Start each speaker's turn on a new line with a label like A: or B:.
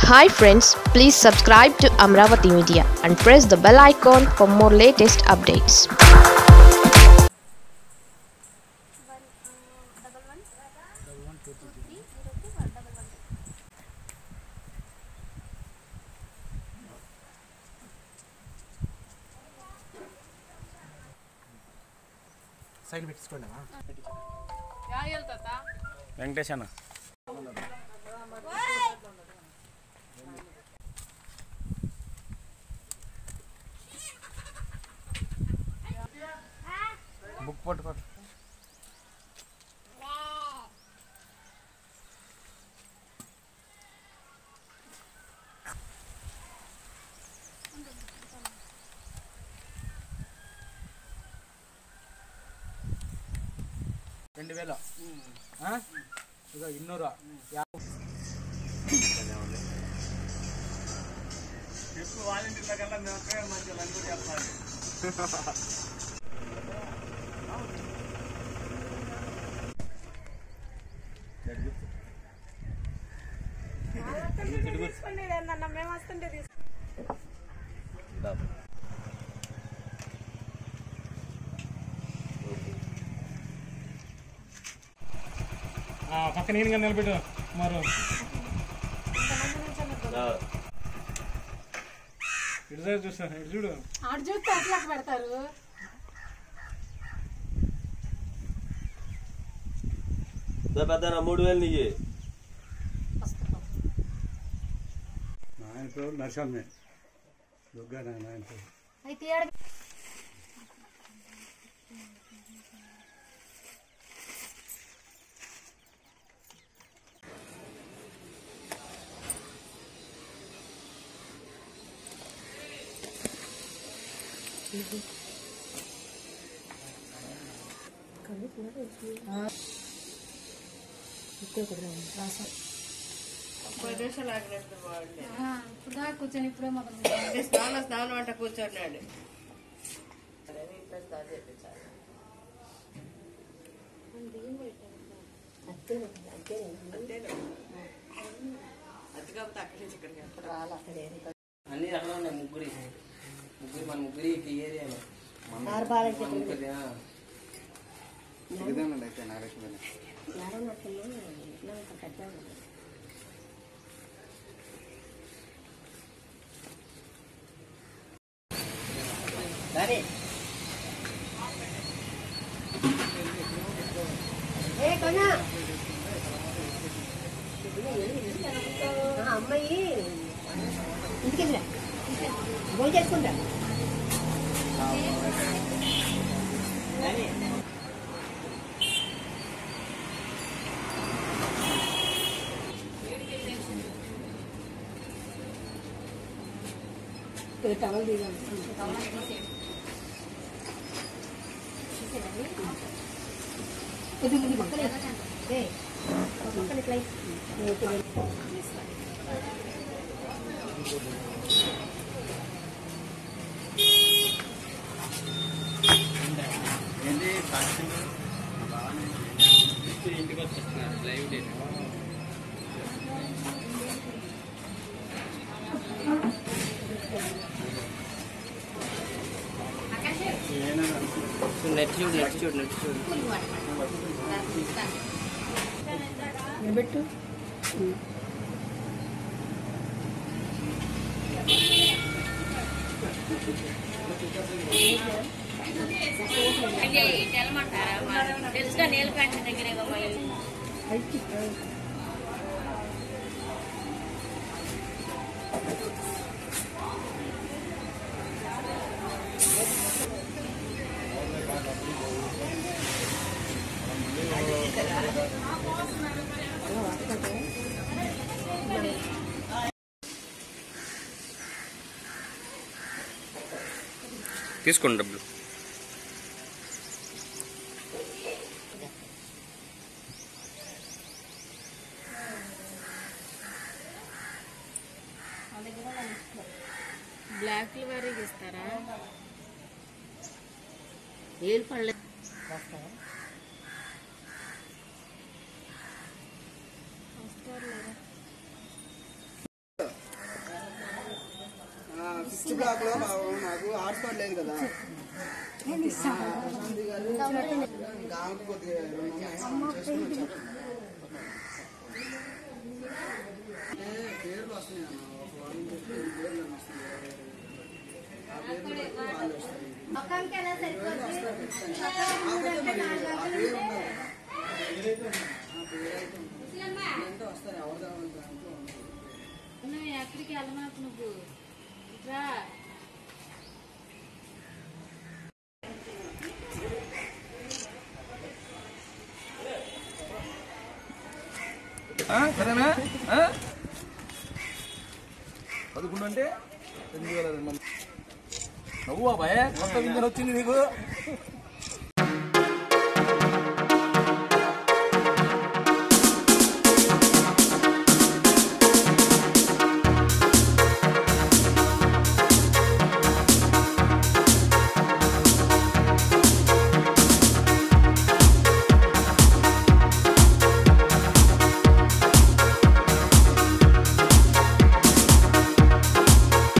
A: Hi friends please subscribe to Amaravati media and press the bell icon for more latest updates
B: side పెట్టించుకోండి
C: వెంకటేష్ అన్న book పట్టుకో
B: రెండు వేలు ఆ? ఇగో ఇన్నూరు ఆ, పక్కన నేను నిలబెట్టు మరో ఇటు సైడ్ చూస్తా ఇటు చూడు
D: ఆడు చూస్తే అట్లా పెడతారు
E: పెద్ద మూడు వేలు నీకు
F: ఆయన పేరు నరసమ్మే దుర్గా నాయన ఆయన పేరు
D: అయితే ఏడ ఇప్పుడు దాకా కూర్చొని ఇప్పుడే మొదలు
G: స్నానం స్నానం అంట కూర్చోన్నాడు
E: అన్ని అక్కడ ఉన్నాయి ముగ్గురి ముగ్గురి మన ముగ్గురి ఈ ఏరియాలో ముగ్గురి ఆ.
G: అమ్మాయి ఇంటికి వెళ్ళా భోజనం చేసుకుంటా టవల్
E: నెట్ చూడు నెట్ చూడు నెట్ చూడు
G: నిలబెట్టు
H: తెలుసుగా నీళ్ళ కంటి దగ్గరే
C: తీసుకోండి డబ్బులు
H: బ్లాక్ వారీకి ఇస్తారా ఏళ్ళు పడలేదు
E: ఫస్ట్ బ్లాక్ లో బాబు నాకు హాట్స్పాట్ లేదు కదా ప్రశాంతి గారు ఇంకా ఆమెకు కొద్దిగా రెండు ఉన్నాయి. చేసుకుని వచ్చాను. అంటే పేర్లు వస్తున్నాయి అన్న ఒక వారం చెప్పి ఈ పేర్లు అని వస్తున్నాయి ఆ పేర్లు బట్టి వాళ్ళు వస్తారు
D: మొక్కానికి ఎలా సరిపోద్ది
E: కాకపోతే మరి ఆ పేరు ఉండదు పేరైతే ఉంది. ఆ పేరైతే ఉంటుంది. అంటే వస్తారు ఎవరి దాంట్లో ఉంటుంది
H: నువ్వు ఎక్కడికి వెళ్ళమాకు నువ్వు ఇట్రా
B: సరేనా పదకొండు అంటే ఎనిమిది వేల రెండు వందలు నవ్వు బాబాయ్ కొత్త వింజన్ వచ్చింది నీకు